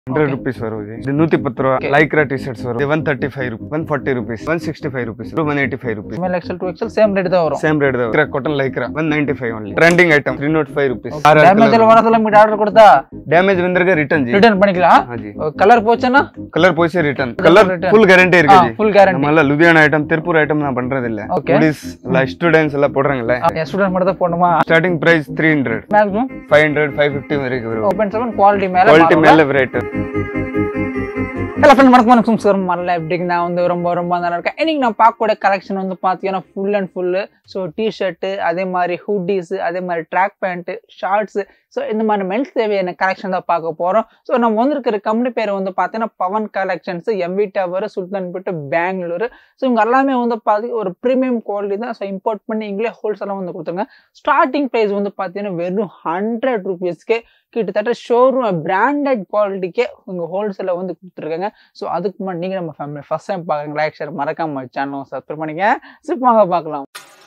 Hundred Okay. Rupees வரும் இது இது நூத்தி பத்து ரூபா Okay. லைக்ரா டி ஷர்ட்ஸ் வரும் one thirty five one forty rupees one sixty five rupees one eighty five rupees M L XL two XL same rate தான் வரும் சேம் ரேட் தான் cotton Lycra one ninety five only trending item three not five rupees damage வரதுல மீட் order கொடுத்தா damage வந்திருக்க return G return பண்ணிக்கலாம் हाँ जी colour போச்சுன்னா கலர் போச்சு return colour return. Full guarantee இருக்கு ஜி ஃபுல் கேரண்டி நம்ம எல்லாம் லுதியானா ஐட்டம் திருப்பூர் ஐட்டம் நான் பண்றது இல்ல Okay. குடிஸ் எல்லாம் ஸ்டூடெண்ட்ஸ் எல்லாம் போடுறாங்கல்ல என் ஸ்டூடெண்ட் மட்டும் தான் போடணுமா starting price three hundred maximum five hundred five fifty வரைக்கும் வரும் ஓப்பன் செவன் குவாலிட்டி மேல குவாலிட்டி மேல ரேட் ஹலோ ஃப்ரெண்ட் வணக்கம் வணக்கம் சார் மரல எப்படிங்க நான் வந்து ரொம்ப ரொம்ப நல்லா இருக்கேன் இன்னைக்கு நான் பார்க்கக்கூடிய கலெக்ஷன் வந்து பார்த்தீங்கன்னா full and full so T shirt அதே மாதிரி ஹூடிஸு அதே மாதிரி ட்ராக் பேண்ட்டு ஷார்ட்ஸு ஸோ இந்த மாதிரி மென்ஸ் தேவையான கலெக்ஷன் தான் பார்க்க போகிறோம் ஸோ நம்ம வந்திருக்கிற கம்பெனி பேர் வந்து பார்த்தீங்கன்னா Pavan collections M V tower Sultanpet Bengaluru so இவங்க எல்லாமே வந்து பார்த்தி ஒரு ப்ரீமியம் குவாலிட்டி தான் ஸோ இம்போர்ட் பண்ணி இங்களே ஹோல்சேலாக வந்து கொடுத்துருங்க ஸ்டார்டிங் ப்ரைஸ் வந்து பார்த்தீங்கன்னா வெறும் ஹண்ட்ரட் ருபீஸ்க்கே கிட்டத்தட்ட ஷோரூம் பிராண்டட் குவாலிட்டிக்கே உங்கள் ஹோல்சேலில் வந்து கொடுத்துருக்காங்க ஸோ அதுக்கு முன்னாடி நீங்கள் நம்ம ஃபேமிலி ஃபர்ஸ்ட் டைம் பார்க்குறீங்க லைக் ஷேர் மறக்காம சேனல் சப்ஸ்கிரைப் பண்ணிக்க சிப் வாங்க பார்க்கலாம்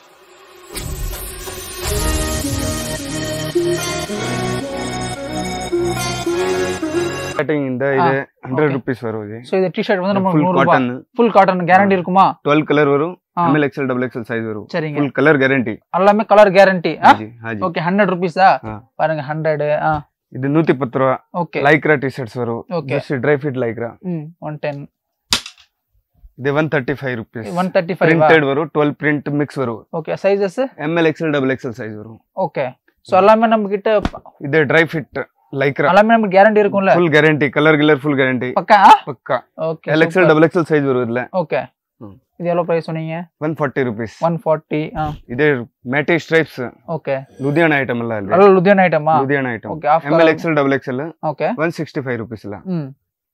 ஸ்டார்டிங் இந்த இது ஹண்ட்ரட் ருபீஸ் வரும் இது ஸோ இந்த டிஷர்ட் வந்து நம்ம ஃபுல் நூறுரூபா காட்டன் ஃபுல் காட்டன் கேரண்டி இருக்குமா டுவெல் கலர் வரும் ஆ. M L XL double XL size வரும் சரிங்க ஃபுல் கலர் கேரண்டி எல்லாமே கலர் கேரண்டி ஹாஜி ஹாஜி ஓகே ஹண்ட்ரட் ருபீஸா ஆ. பாருங்க ஹண்ட்ரட் ஆ இது நூத்தி பத்து ரூபா ஓகே லைக்ரா டி ஷர்ட்ஸ் வரும் okay just dry fit Lycra ம் ஒன் டென் இது one thirty five rupees one thirty five printed வரும் டுவெல் பிரிண்ட் மிக்ஸ் வரும் okay sizes M L XL double XL size வரும் ஓகே ஸோ எல்லாமே நம்ம கிட்ட இது ட்ரை ஃபிட் லைக்ரா எல்லாமே நமக்கு கேரண்டி இருக்கும்ல ஃபுல் கேரண்டி கலர் கிலர் ஃபுல் கேரண்டி பக்கா பக்கா okay L XL double XL size வரும் இதுல ஓகே ம். இது எவ்வளோ ப்ரைஸ் சொன்னீங்க one forty rupees one forty ஆ இது மேட்டி ஸ்ட்ரைப்ஸ் ஓகே லுதியானா ஐட்டம் எல்லாம் இல்ல நல்ல லுதியானா ஐட்டமா லுதியானா ஐட்டம் ஓகே ஆஃப் M L XL double XL okay one sixty five ருபீஸ்ல ம்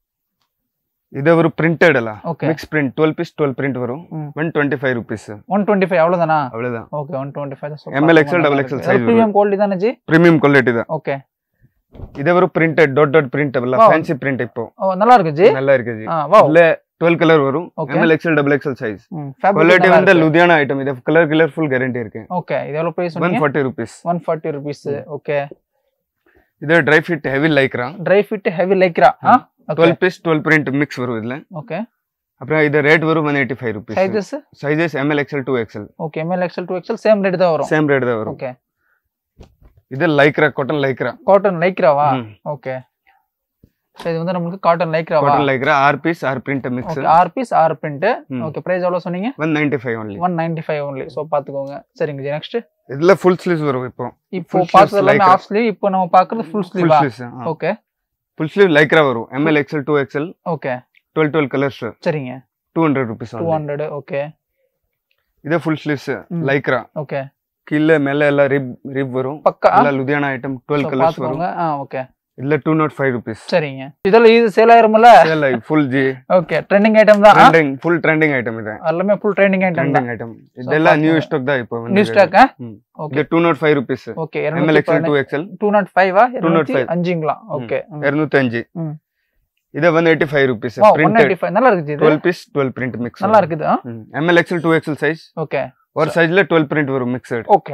இது ஒரு பிரிண்டட் ಅಲ್ಲ okay mix print twelve piece twelve print வரும் ம். One twenty five rupees one twenty five அவ்வளோதானா அவ்வளவுதான் okay one twenty five ML XL, double XL size premium quality தானே ஜி ಪ್ರೀಮಿಯಂ ಕ್ವಾಲಿಟಿ ಇದೆ ஓகே ಇದೇ ஒரு ಪ್ರಿಂಟೆಡ್ ದೊಡ್ಡ ದೊಡ್ಡ ಪ್ರಿಂಟ್ ಅಲ್ಲ Wow. ಫ್ಯಾನ್ಸಿ ಪ್ರಿಂಟ್ ಇಪ್ಪು ஓ நல்லா இருக்கு ஜி நல்லா இருக்கு ஜி ஆ வா இல்ல டுவெல் கலர் வரும் Okay. M L XL double XL size ம் குவாலிட்டி ஃபேப்ரிக் வந்து லுதியானா ஐட்டம் இது கலர் கிலர் ஃபுல் கேரண்டி இருக்கு ஓகே இது எவ்வளோ ப்ரைஸ் ஒன் சொன்னீங்க forty rupees one forty rupees okay இது dry fit heavy Lycra dry fit heavy Lycra ஆ okay twelve piece twelve print mix வரும் இதுல ஓகே அப்புறம் இது ரேட் வரும் one eighty five rupees sizes sizes M L XL two XL okay M L XL two XL same rate தான் வரும் same rate தான் வரும் ஓகே இது லைக்ரா காட்டன் லைக்ரா காட்டன் லைக்ராவா ஓகே ஸோ இது வந்து நம்மளுக்கு காட்டன் லைக்ராவா காட்டன் லைக்ரா ஆர் பீஸ் ஆர் பிரிண்ட் மிக்ஸ் ஓகே ஆர் பீஸ் ஆர் பிரிண்ட் ம். ஓகே பிரைஸ் எவ்வளோ சொன்னீங்க one ninety five only one ninety five only so பார்த்துக்கோங்க சரிங்க ஜி நெக்ஸ்ட் இதுல ஃபுல் ஸ்லீவ்ஸ் வரும் இப்போ இப்போ Full பார்த்தது sleeves எல்லாமே lycra. ஆஃப் ஸ்லீவ் இப்போ நம்ம பார்க்கறது ஃபுல் ஃபுல் ஸ்லீவா sleeves okay full sleeve Lycra வரும் M L XL two XL okay twelve twelve colours சரிங்க two hundred rupees two hundred okay இதே ஃபுல் ஸ்லீவ்ஸ் ம். லைக்ரா ஓகே கீழே மேல எல்லாம் ரிப் ரிப் வரும் பக்கா ಎಲ್ಲ Ludhiana item twelve So, colours வரும் பார்த்துக்கோங்க ஆ ஓகே இல்ல டூ நாட் ஃபைவ் ருபீஸ் சரிங்க இதெல்லாம் இது சேல் ஆயிரும்ல ಇಲ್ಲ full ji okay trending item தான் ஆ? ಟ್ರೆಂಡಿಂಗ್ ಫುಲ್ ಟ್ರೆಂಡಿಂಗ್ ಐಟಮ್ ಇದೆ எல்லாமே ஃபுல் ட்ரெண்டிங் ஐட்டம் தான் ಟ್ರೆಂಡಿಂಗ್ ಐಟಮ್ ಇದೆಲ್ಲ ನ್ಯೂ ಸ್ಟಾಕ್ ದಾ ಇಪ್ಪ நியூ ஸ்டாக் ஓகே ಇದು two not five rupees okay M L XL two XL two not ஃபைவா இருநூத்தி 205. அஞ்சுங்களா ஓகே ಎರನೂத்தி ಅಂಜಿ ம். ಇದೆ one eighty five rupees one printed ninety five நல்லா இருக்குது இது twelve piece twelve print mix நல்லா இருக்குது ஆ? M L XL two XL size okay ஒரு சைஸ்ல டுவெல் பிரிண்ட் வரும் மிக்சட் ஓகே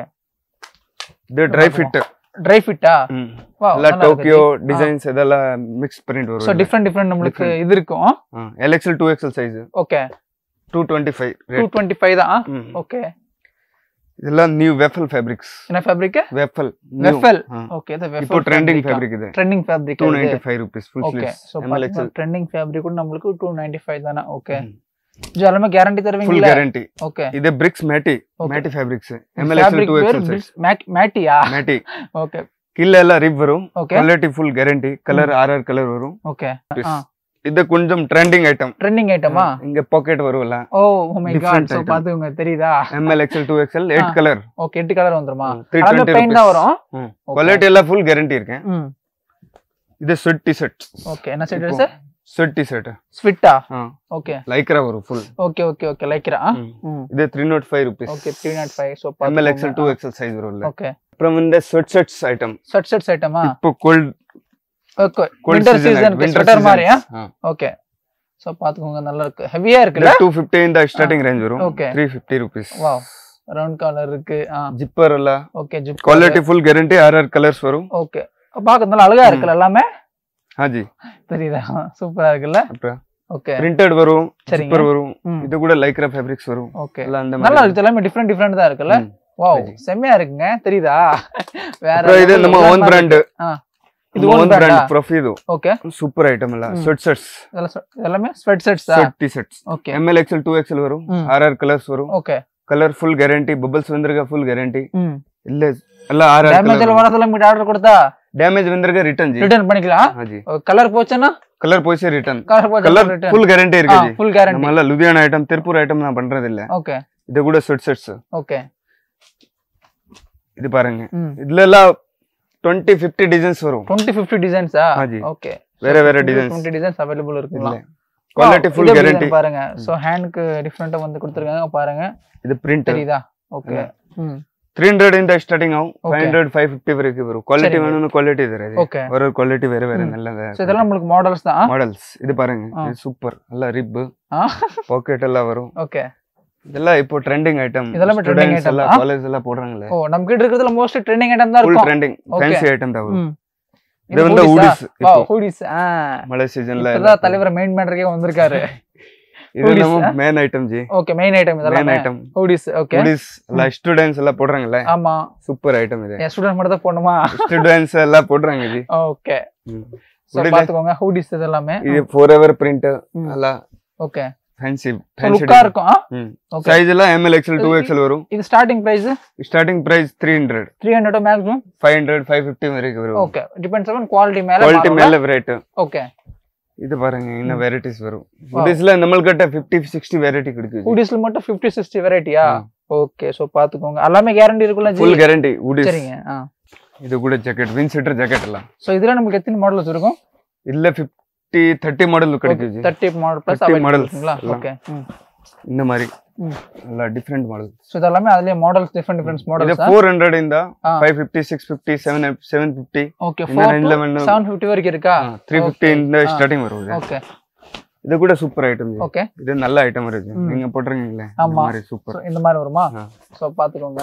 இது ட்ரை ஃபிட் ட்ரை ஃபிட்டா வா ಎಲ್ಲ ಟೋಕಿಯೋ ಡಿಸೈನ್ಸ್ ಇದೆಲ್ಲ ಮಿಕ್ಸ್ ಪ್ರಿಂಟ್ ஸோ வரும் டிஃப்ரெண்ட் டிஃப்ரெண்ட் நம்மளுக்கு Different. இது இருக்கும் L XL two XL size okay two twenty five two twenty five தான் ஓகே ಇದೆಲ್ಲ ನ್ಯೂ ವೆಫಲ್ ಫ್ಯಾಬ್ರಿಕ್ಸ್ என்ன ஃபேப்ரிக் ವೆಫಲ್ வெஃபல் ஓகே இது இப்போ வெஃபல் ಟ್ರೆಂಡಿಂಗ್ ಫ್ಯಾಬ್ರಿಕ್ ಇದೆ trending fabric two ninety five rupees full okay sleeves so M L XL trending fabric கூட நம்மளுக்கு two ninety five தானே okay ம். இது எல்லாமே கேரண்டி ಫುಲ್ தருவீங்களா ಗ್ಯಾರಂಟಿ ஓகே ಇದೆ ಬ್ರಿಕ್ಸ್ ಮ್ಯಾಟಿ Okay. ಮ್ಯಾಟಿ fabrics M L XL fabric two பேர் ಎಕ್ಸೆಲ್ ಸೈಜ್ மேட்டியா ಮ್ಯಾಟಿ ஓகே ಕಿಲ್ಲ ಎಲ್ಲ ರಿಬ್ வரும் okay quality full guarantee colour ಆರ್ ಆರ್ ಕಲರ್ வரும் ஓகே Piece. ஆ. இது கொஞ்சம் ட்ரெண்டிங் ஐட்டம் ட்ரெண்டிங் ஐட்டமா இங்க பாக்கெட் வரும்ல oh oh my Different god so item. பாத்துங்க தெரியுதா M L XL two XL eight ஆ. கலர் ஓகே எட்டு கலர் வந்துருமா த்ரீ எல்லாமே டுவெண்ட்டி பெயிண்ட் தான் வரும் Okay. ಕ್ವಾಲಿಟಿ ಎಲ್ಲ ಫುಲ್ ಗ್ಯಾರಂಟಿ இருக்கேன் ம் இது ஸ்வெட் டி ஷர்ட் ஓகே என்ன side sir sweat T shirt ஸ்விட்டா ஓகே லைக்ரா வரும் full okay okay okay Lycra hmm இது three not five rupees okay three not five so M L XL two XL size வரும்ல okay அப்புறம் இந்த sweat shirts item ಸಟ್ sets ಐಟಮಾ இப்போ cold okay cold winter season sweater மாதிரியா season okay so பாத்துக்கோங்க நல்லா இருக்கு ஹெவியா இருக்குல்ல டூ ஃபிஃப்டி இந்த ஸ்டார்டிங் ரேஞ்ச் வரும் Okay. Three fifty rupees wow round collar இருக்கு ஆ ஜிப்பர் ಎಲ್ಲ okay zip quality full guarantee ಆರ್ ಆರ್ ಕಲರ್ಸ್ வரும் ஓகே பாக்க நல்லா அழகா இருக்குல்ல எல்லாமே ಹಾಜಿ தெரியுதா சூப்பரா இருக்குல்ல அப்புறம் ஓகே பிரிண்டட் வரும் சரிங்க. ஜிப்பர் வரும் ம். இது கூட லைக்ரா ஃபேப்ரிக்ஸ் வரும் ஓகே எல்லாம் அந்த நல்லா மாதிரி இருக்கு எல்லாமே டிஃப்ரெண்ட் டிஃப்ரெண்ட் தான் இருக்குல்ல ம். வாவ் சரி. செம்மையா இருக்குங்க தெரியுதா வேற அப்புறம் இது level நம்ம உள்ள ஓன் மாதிரி பிராண்ட் இருக்கு. ஆ. இது இது own ஓன் brand பிராண்ட் ஆ? ப்ரொஃபிது ஓகே சூப்பர் ஐட்டம் எல்லாம் ம். ஸ்வெட் ஷர்ட்ஸ் இதெல்லாம் சொ- எல்லாமே sweat sets sweat T shirts okay M L XL two XL வரும் ம். ஆர்ஆர் கலர்ஸ் வரும் okay colour full guarantee bubbles வந்திருக்க ஃபுல் கேரண்டி ம் இல்ல எல்லாம் ஆர்ஆர் டேமேஜ் எல்லாம் வரதுல மீட் ஆர்டர் கொடுத்தா டேமேஜ் வந்திருக்க ரிட்டர்ன் ஜி ரிட்டர்ன் பண்ணிக்கலாம் हाँ जी கலர் போச்சுன்னா கலர் போயிச்சு ரிட்டர்ன் கலர் போச்சு கலர் ரிட்டர்ன் ஃபுல் கேரண்டி இருக்கு ஜி ஃபுல் கேரண்டி நம்ம எல்லாம் லுதியான ஐட்டம் திருப்பூர் ஐட்டம் நான் பண்றது இல்ல ஓகே இது கூட ஸ்வெட் ஷர்ட்ஸ் ஓகே இது பாருங்க ம் இதுல எல்லாம் டுவெண்ட்டி ஃபிஃப்டி டிசைன்ஸ் வரும் டுவெண்ட்டி ஃபிஃப்டி டிசைன்ஸா हाँ जी ஓகே வேற வேற டிசைன்ஸ் டுவெண்ட்டி டிசைன்ஸ் அவைலபிள் இருக்குங்களா குவாலிட்டி ஃபுல் கேரண்டி பாருங்க சோ ஹேண்டுக்கு டிஃப்ரெண்டா வந்து கொடுத்துருக்காங்க பாருங்க இது பிரிண்ட் தெரியுதா ஓகே ம் த்ரீ ஹண்ட்ரட் ಇಂದ ಸ್ಟಾರ್ಟಿಂಗ್ ಆವು Okay. Five hundred five fifty ವರೆಗೆ ಬರು ಕ್ವಾಲಿಟಿ சரிங்க. வேணும்னு குவாலிட்டி ಇದೆ ஓகே ஒரு குவாலிட்டி வேற வேற ம். நல்ல சோ இதெல்லாம் நம்மளுக்கு மாடல்ஸ் தான் மாடல்ஸ் இது பாருங்க ஆ. இது சூப்பர் ಎಲ್ಲ ರಿಬ್ ஆ பாக்கெட் எல்லாம் வரும் ஓகே இதெல்லாம் இப்போ ட்ரெண்டிங் ஐட்டம் இதெல்லாமே trending item எல்லாம் தான்? காலேஜ் எல்லாம் போடுறாங்களே ஓ நம்ம கிட்ட இருக்கிறதுல மோஸ்ட்லி ட்ரெண்டிங் ஐட்டம் தான் ஃபுல் இருக்கும் ட்ரெண்டிங் Okay. ஃபேன்சி ஐட்டம் தான் வரும் ம். இது வந்து hoodies-ஆ? ஹூடிஸ் Wow, இப்போ hoodies. ஆ மழை சீசன்ல இப்பதான் தலைவர் மெயின் மேட்டருக்கே வந்திருக்காரு இது hoodies, நம்ம ஆ? ಮೇನ್ ಐಟಮ್ ಜಿ ஓகே மெயின் ஐட்டம் ಮೇನ್ இதெல்லாம் ಐಟಮ್ ஹூடிஸ் ஓகே ஹூடிஸ் ಎಲ್ಲ ಸ್ಟೂಡೆಂಟ್ಸ್ ಎಲ್ಲ போடுறாங்கல்ல ஆமா சூப்பர் ஐட்டம் இது என் ஸ்டூடெண்ட் மட்டும் தான் போடணுமா ஸ்டூடெண்ட்ஸ் எல்லாம் போடுறாங்க ஜி ஓகே ம். சோ Hoodie- பாத்துக்கோங்க ஹூடிஸ் இது எல்லாமே இது ಫೋರ್ ಎವರ್ ಪ್ರಿಂಟ್ ம். ಎಲ್ಲ ஓகே ಫ್ಯಾನ್ಸಿ லுக்கா இருக்கும் ஓகே ಸೈಜ್ ಎಲ್ಲ M L XL two XL ವரும் இது starting price starting price three hundred three hundred maximum five hundred five fifty ವರೆಗೆ வரும் ஓகே டிபெண்ட்ஸ் ஆன் குவாலிட்டி மேல குவாலிட்டி மேல ரேட் ஓகே இது பாருங்க இன்னும் வெரைட்டிஸ் வரும் ஹுடிஸ்ல நம்மள்கிட்ட ஃபிஃப்டி சிக்ஸ்டி வெரைட்டி கிடைக்குது ஹூடிஸ்ல மட்டும் 50 60 வெரைட்டியா ஆ. ஓகே சோ பாத்துக்கோங்க எல்லாமே கேரண்டி இருக்குல்ல ஜி ಫುಲ್ ಗ್ಯಾರಂಟಿ ಹೂಡಿಸ್ சரிங்க ஆ ಇದು ಕೂಡ ಜಾಕೆಟ್ ವಿನ್ ಸೀಟರ್ ಜಾಕೆಟ್ ಎಲ್ಲ சோ இதுல நமக்கு எத்தனை மாடல்ஸ் இருக்கும் இல்ல ஃபிஃப்டி தேர்ட்டி மாடல் கிடைக்குது 30 மாடல் பிளஸ் 30 அவைலபிள் models இருக்குங்களா எல்லாம். ஓகே இந்த மாதிரி ம். ಎಲ್ಲ ಡಿಫ್ರೆಂಟ್ ಮಾಡೆಲ್ சோ இதெல்லாமே அதுலயே மாடல்ஸ் டிஃபரெண்ட் டிஃபரெண்ட் ಇದು மாடல்ஸ் ಫೋರ್ ಹಂಡ್ರೆಡ್ ಇಂದ ஆ. Five fifty six fifty seven seven fifty okay இந்த 4 ரெண்டுல வேணும். 750 வரைக்கும் இருக்கா ತ್ರೀ ಫಿಫ್ಟಿ ಇಂದ ஆ. ಸ್ಟಾರ್ಟಿಂಗ್ ಬರುವುದು ஓகே ಇದು ಕೂಡ ಸೂಪರ್ ಐಟಮ್ ஓகே இது நல்ல ஐட்டம் இருக்கு ம். நீங்க போட்டுறீங்களே இந்த ஆமா. மாதிரி சூப்பர் சோ இந்த மாதிரி வருமா ஆ. சோ பாத்துக்கோங்க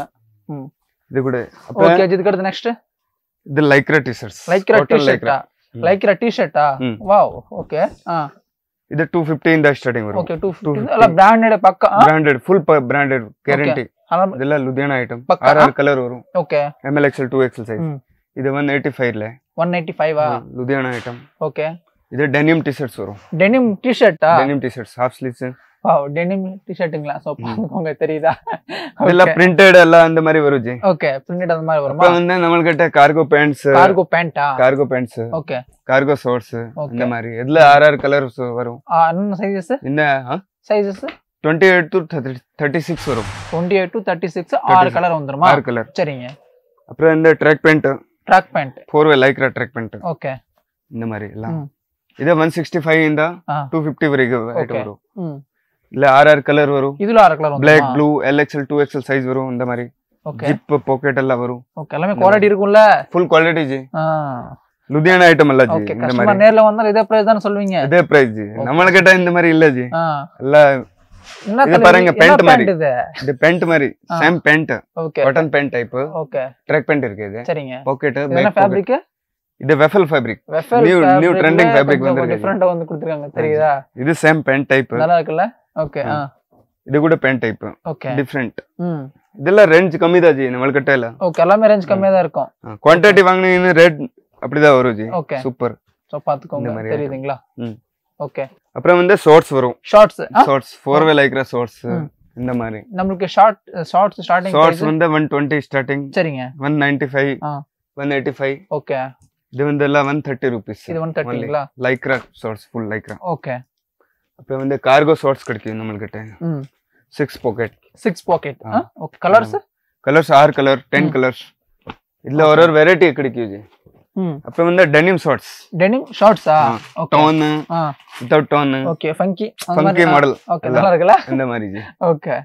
இது கூட அப்ப ஓகே இதுக்கு அடுத்து நெக்ஸ்ட் இது லைக்ரா டி-ஷர்ட்ஸ் லைக்ரா டி-ஷர்ட்டா ம். லைக்ரா டி-ஷர்ட்டா ம். வாவ் ஓகே ஆ இது டூ ஃபிஃப்டி ಇಂದ ಸ್ಟಾರ್ಟಿಂಗ್ வரும் ஓகே 250 250. ಎಲ್ಲ ಬ್ರಾಂಡೆಡ್ ಪಕ್ಕ ಬ್ರಾಂಡೆಡ್ ಫುಲ್ ಬ್ರಾಂಡೆಡ್ ಗ್ಯಾರಂಟಿ ಇದೆಲ್ಲ ಲುಧಿಯಾನ ಐಟಮ್ ಪಕ್ಕ? ಆರ್ ಆರ್ ಕಲರ್ ವரும் okay M L XL two XL size ಹ್ಮ್. இது ஒன் எயிட்டி ஃபைவ்ல 195 ಆ லுதியானா ஐட்டம் ஓகே இது டெனிம் டி-ஷர்ட்ஸ் வரும் டெனிம் டி-ஷர்ட்டா denim T shirts half sleeves wow denim டி-ஷர்ட்டுங்களா சோ பாத்துக்கோங்க தெரியுதா இதெல்லாம் பிரிண்டட் எல்லாம் அந்த மாதிரி வரும் ஜி ஓகே பிரிண்டட் அந்த மாதிரி இப்ப வருமா வந்து நம்மள்கிட்ட கார்கோ பேண்ட்ஸ் கார்கோ பேண்டா cargo pants okay cargo shorts Okay. இந்த மாதிரி இதுல ஆர் ஆர் கலர்ஸ் வரும் என்ன சைஸஸ் இந்த sizes twenty eight to thirty six வரும் 28 டு 36 ஆறு கலர் வந்துருமா ஆறு கலர் சரிங்க அப்புறம் இந்த track pant track pant four way lycra track pant okay இந்த மாதிரி எல்லாம் ம். இது ஒன் சிக்ஸ்டி ஃபைவ் ಇಂದ ஆ. ಟೂ ಫಿಫ್ಟಿ ವರೆಗೆ ಐಟಮ್ Okay. வரும் ம் இல்ல ஆர் ஆர் கலர் வரும் இதுல ஆறு கலர் பிளாக் வந்துருமா blue L XL two XL size வரும் இந்த மாதிரி ஓகே ஜிப் பாக்கெட் எல்லாம் வரும் ஓகே எல்லாமே குவாலிட்டி இருக்கும்ல ಫುಲ್ ಕ್ವಾಲಿಟಿ ಜಿ ஆ ಲುಧಿಯಾನ ಐಟಮ್ ಅಲ್ಲ ಜಿ ஓகே இந்த கஸ்டமர் மாதிரி நேர்ல வந்தா இதே பிரைஸ் தானே சொல்வீங்க இதே பிரைஸ் ஜி நம்மள கிட்ட இந்த மாதிரி இல்ல ஜி ஆ ಎಲ್ಲ என்ன இது தலை- பாருங்க, என்ன pant pant மாதிரி. இது இது பெண்ட் மாதிரி ஆ. Same pant okay cotton pant type okay track pant இருக்கு இது சரிங்க பாக்கெட் இது என்ன பேக் பாக்கெட் ஃபேப்ரிக் இது waffle fabric waffle New- new trending fabric வந்திருக்கு. டிஃபரெண்டா வந்து கொடுத்திருக்காங்க தெரியுதா இது சேம் பெண்ட் டைப் நல்லா இருக்குல்ல ஓகே ஆ இது கூட பெண்ட் டைப் ஓகே டிஃப்ரெண்ட் ம் இதெல்லாம் ரேஞ்ச் கம்மி தான் ஜி நம்மள கிட்ட இல்ல ஓகே எல்லாமே ரேஞ்ச் கம்மியா தான் இருக்கும் குவான்டிட்டி வாங்குனீங்கன்னு ரேட் அப்படிதான் வரும் ஜி ஓகே சூப்பர் சோ பாத்துக்கோங்க இந்த மாதிரி தெரியுதுங்களா ம். ஓகே அப்புறம் வந்து ஷார்ட்ஸ் வரும் shorts shorts four way lycra shorts ம். இந்த மாதிரி நம்மளுக்கு ஷார்ட் ஷார்ட்ஸ் ஸ்டார்டிங் ஷார்ட்ஸ் வந்து ஒன் டுவெண்ட்டி ஸ்டார்டிங் சரிங்க ஒன் நைன்டி ஃபைவ் ஆ. ஒன் எயிட்டி ஃபைவ் ஓகே இது வந்து எல்லாம் ஒன் தேர்ட்டி ருபீஸ் இது ஒன் தேர்ட்டிங்களா lycra shorts full lycra okay அப்புறம் வந்து கார்கோ ஷார்ட்ஸ் கிடைக்கும் நம்மள்கிட்ட ம் சிக்ஸ் பாக்கெட் சிக்ஸ் பாக்கெட் ஆ. ஓகே கலர்ஸ் கலர்ஸ் ஆறு கலர் டென் கலர்ஸ் இதுல ஒரு ஒரு வெரைட்டி கிடைக்கும் ஜி ம் அப்புறம் வந்து டெனிம் ஷார்ட்ஸ் டெனிம் ஷார்ட்ஸா ஓகே டோன் ஆ without tone okay funky funky model okay நல்லா இருக்குல்ல இந்த மாதிரி ஜி ஓகே ம்.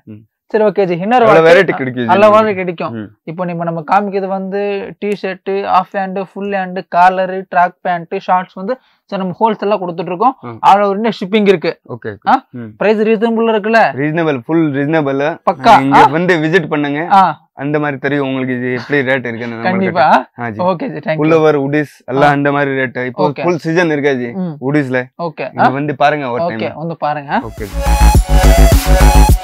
சரி ஓகே ஜி இன்னொரு அவ்வளவு வாட்டி- வெரைட்டி கிடைக்கும் நல்ல ஜி. வாரம் கிடைக்கும் ம். இப்போ நம்ம நம்ம காமிக்கிறது வந்து T shirt half hand full hand collar track pant shorts வந்து சரி நம்ம ஹோல்சேலா கொடுத்துட்டு இருக்கோம் ம். ஆல் ஓவர் இந்தியா ஷிப்பிங் இருக்கு ஓகே ஆ? ம். பிரைஸ் ரீசனபிள் இருக்குல்ல ரீசனபிள் ஃபுல் ரீசனபிள் பக்கா இங்க ஆ? வந்து விசிட் பண்ணுங்க ஆ அந்த மாதிரி தெரியும் உங்களுக்கு இது எப்படி ரேட் இருக்குன்னு கண்டிப்பா ஆஜி ஓகே ஜி தேங்க் ஃபுல் ஓவர் உடிஸ் எல்லாம் அந்த மாதிரி ரேட் இப்போ Okay. ஃபுல் சீசன் இருக்கா ஜி ம் உடிஸ்ல ஓகே இங்க வந்து பாருங்க ஒரு ஓகே டைம் வந்து பாருங்க ஓகே